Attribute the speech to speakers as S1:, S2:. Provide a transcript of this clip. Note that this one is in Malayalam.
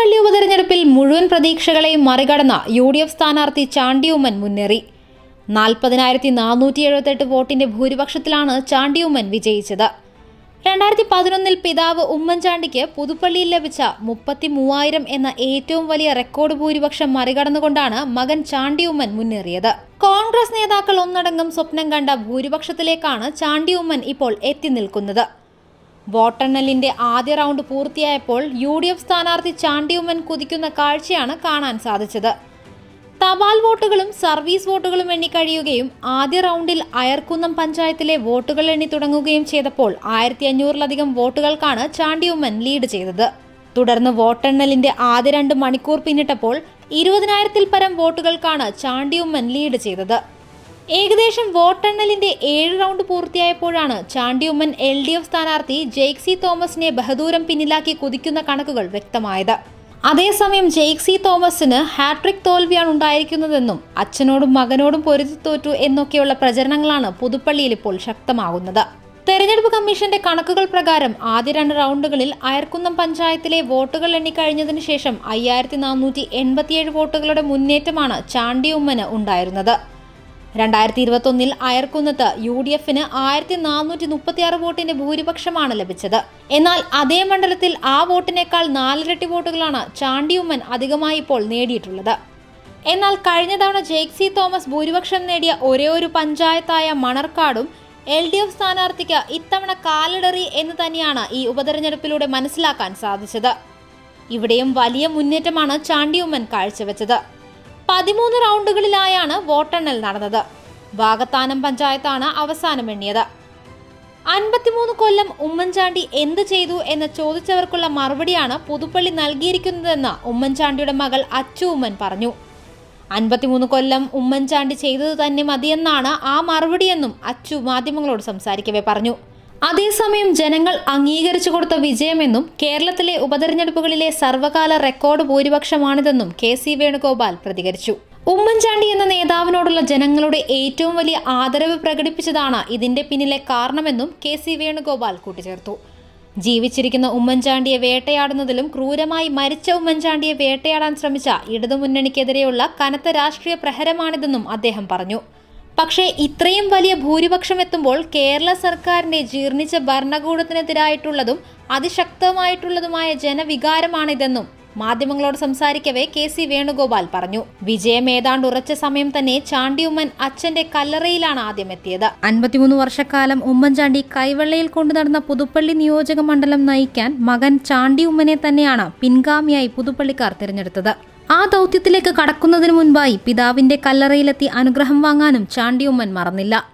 S1: പുതുപ്പള്ളി ഉപതെരഞ്ഞെടുപ്പിൽ മുഴുവൻ പ്രതീക്ഷകളെയും മറികടന്ന യു ഡി എഫ് സ്ഥാനാർത്ഥി ചാണ്ടിയുമ്മൻ മുന്നേറി നാൽപ്പതിനായിരത്തി നാനൂറ്റി എഴുപത്തെട്ട് വോട്ടിന്റെ ഭൂരിപക്ഷത്തിലാണ് ചാണ്ടിയുമ്മൻ വിജയിച്ചത് രണ്ടായിരത്തി പതിനൊന്നിൽ പിതാവ് ഉമ്മൻചാണ്ടിക്ക് പുതുപ്പള്ളിയിൽ ലഭിച്ച മുപ്പത്തി മൂവായിരം എന്ന ഏറ്റവും വലിയ റെക്കോർഡ് ഭൂരിപക്ഷം മറികടന്നുകൊണ്ടാണ് മകൻ ചാണ്ടിയുമ്മൻ മുന്നേറിയത് കോൺഗ്രസ് നേതാക്കൾ ഒന്നടങ്കം സ്വപ്നം കണ്ട ഭൂരിപക്ഷത്തിലേക്കാണ് ചാണ്ടിയുമ്മൻ ഇപ്പോൾ എത്തി നിൽക്കുന്നത് വോട്ടെണ്ണലിന്റെ ആദ്യ റൗണ്ട് പൂർത്തിയായപ്പോൾ യു ഡി എഫ് സ്ഥാനാർത്ഥി ചാണ്ടിയുമ്മൻ കുതിക്കുന്ന കാഴ്ചയാണ് കാണാൻ സാധിച്ചത് തപാൽ വോട്ടുകളും സർവീസ് വോട്ടുകളും എണ്ണിക്കഴിയുകയും ആദ്യ റൗണ്ടിൽ അയർക്കുന്നം പഞ്ചായത്തിലെ വോട്ടുകൾ എണ്ണി തുടങ്ങുകയും ചെയ്തപ്പോൾ ആയിരത്തി അഞ്ഞൂറിലധികം വോട്ടുകൾക്കാണ് ചാണ്ടിയുമ്മൻ ലീഡ് ചെയ്തത് തുടർന്ന് വോട്ടെണ്ണലിന്റെ ആദ്യ രണ്ട് മണിക്കൂർ പിന്നിട്ടപ്പോൾ ഇരുപതിനായിരത്തിൽ പരം വോട്ടുകൾക്കാണ് ചാണ്ടിയുമ്മൻ ലീഡ് ചെയ്തത് ഏകദേശം വോട്ടെണ്ണലിന്റെ ഏഴ് റൗണ്ട് പൂർത്തിയായപ്പോഴാണ് ചാണ്ടിയുമ്മൻ എൽ ഡി എഫ് സ്ഥാനാർത്ഥി ജെയ്ക്സി തോമസിനെ ബഹദൂരം പിന്നിലാക്കി കുതിക്കുന്ന കണക്കുകൾ വ്യക്തമായത് അതേസമയം ജെയ്ക്സി തോമസിന് ഹാട്രിക് തോൽവിയാണ് ഉണ്ടായിരിക്കുന്നതെന്നും അച്ഛനോടും മകനോടും പൊരുതി തോറ്റു എന്നൊക്കെയുള്ള പ്രചരണങ്ങളാണ് പുതുപ്പള്ളിയിൽ ഇപ്പോൾ ശക്തമാകുന്നത് തെരഞ്ഞെടുപ്പ് കമ്മീഷന്റെ കണക്കുകൾ പ്രകാരം ആദ്യ രണ്ട് റൗണ്ടുകളിൽ അയർക്കുന്നം പഞ്ചായത്തിലെ വോട്ടുകൾ എണ്ണിക്കഴിഞ്ഞതിനു ശേഷം അയ്യായിരത്തി നാനൂറ്റി എൺപത്തിയേഴ് വോട്ടുകളുടെ മുന്നേറ്റമാണ് ചാണ്ടിയുമ്മന് ഉണ്ടായിരുന്നത് രണ്ടായിരത്തി ഇരുപത്തൊന്നിൽ അയർക്കുന്നത്ത് യു ഡി എഫിന് ആയിരത്തി നാനൂറ്റി മുപ്പത്തിയാറ് വോട്ടിന്റെ ഭൂരിപക്ഷമാണ് ലഭിച്ചത് എന്നാൽ അതേ മണ്ഡലത്തിൽ ആ വോട്ടിനേക്കാൾ നാലിരട്ടി വോട്ടുകളാണ് ചാണ്ടിയുമ്മൻ അധികമായി ഇപ്പോൾ നേടിയിട്ടുള്ളത് എന്നാൽ കഴിഞ്ഞ തവണ ജെയ്ക്സി തോമസ് ഭൂരിപക്ഷം നേടിയ ഒരേ ഒരു പഞ്ചായത്തായ മണർക്കാടും എൽ ഡി എഫ് സ്ഥാനാർത്ഥിക്ക് ഇത്തവണ കാലിടറി എന്ന് തന്നെയാണ് ഈ ഉപതെരഞ്ഞെടുപ്പിലൂടെ മനസ്സിലാക്കാൻ സാധിച്ചത് ഇവിടെയും വലിയ മുന്നേറ്റമാണ് ചാണ്ടിയുമ്മൻ കാഴ്ചവെച്ചത് പതിമൂന്ന് റൗണ്ടുകളിലായാണ് വോട്ടെണ്ണൽ നടന്നത് വാകത്താനം പഞ്ചായത്താണ് അവസാനം എണ്ണിയത് അൻപത്തിമൂന്ന് കൊല്ലം ഉമ്മൻചാണ്ടി എന്ത് ചെയ്തു എന്ന് ചോദിച്ചവർക്കുള്ള മറുപടിയാണ് പുതുപ്പള്ളി നൽകിയിരിക്കുന്നതെന്ന് ഉമ്മൻചാണ്ടിയുടെ മകൾ അച്ചു ഉമ്മൻ പറഞ്ഞു അൻപത്തിമൂന്ന് കൊല്ലം ഉമ്മൻചാണ്ടി ചെയ്തത് തന്നെ മതിയെന്നാണ് ആ മറുപടിയെന്നും അച്ചു മാധ്യമങ്ങളോട് സംസാരിക്കവേ പറഞ്ഞു അതേസമയം ജനങ്ങൾ അംഗീകരിച്ചു കൊടുത്ത വിജയമെന്നും കേരളത്തിലെ ഉപതെരഞ്ഞെടുപ്പുകളിലെ സർവകാല റെക്കോർഡ് ഭൂരിപക്ഷമാണിതെന്നും കെ സി വേണുഗോപാൽ പ്രതികരിച്ചു ഉമ്മൻചാണ്ടി എന്ന നേതാവിനോടുള്ള ജനങ്ങളുടെ ഏറ്റവും വലിയ ആദരവ് പ്രകടിപ്പിച്ചതാണ് ഇതിന്റെ പിന്നിലെ കാരണമെന്നും കെ സി വേണുഗോപാൽ കൂട്ടിച്ചേർത്തു ജീവിച്ചിരിക്കുന്ന ഉമ്മൻചാണ്ടിയെ വേട്ടയാടുന്നതിലും ക്രൂരമായി മരിച്ച ഉമ്മൻചാണ്ടിയെ വേട്ടയാടാൻ ശ്രമിച്ച ഇടതുമുന്നണിക്കെതിരെയുള്ള കനത്ത രാഷ്ട്രീയ പ്രഹരമാണിതെന്നും അദ്ദേഹം പറഞ്ഞു പക്ഷേ ഇത്രയും വലിയ ഭൂരിപക്ഷം എത്തുമ്പോൾ കേരള സർക്കാരിന്റെ ജീർണിച്ച ഭരണകൂടത്തിനെതിരായിട്ടുള്ളതും അതിശക്തമായിട്ടുള്ളതുമായ ജനവികാരമാണിതെന്നും മാധ്യമങ്ങളോട് സംസാരിക്കവേ കെ സി വേണുഗോപാൽ പറഞ്ഞു വിജയം ഏതാണ്ട് ഉറച്ച സമയം തന്നെ ചാണ്ടിയുമ്മൻ അച്ഛന്റെ കല്ലറയിലാണ് ആദ്യം എത്തിയത് അൻപത്തിമൂന്ന് വർഷക്കാലം ഉമ്മൻചാണ്ടി കൈവെള്ളയിൽ കൊണ്ടു നടന്ന പുതുപ്പള്ളി നിയോജക മണ്ഡലം നയിക്കാൻ മകൻ ചാണ്ടിയുമ്മനെ തന്നെയാണ് പിൻഗാമിയായി പുതുപ്പള്ളിക്കാർ തിരഞ്ഞെടുത്തത് ആ ദൗത്യത്തിലേക്ക് കടക്കുന്നതിന് മുൻപായി പിതാവിന്റെ കല്ലറയിലെത്തി അനുഗ്രഹം വാങ്ങാനും ചാണ്ടിയുമ്മൻ മറന്നില്ല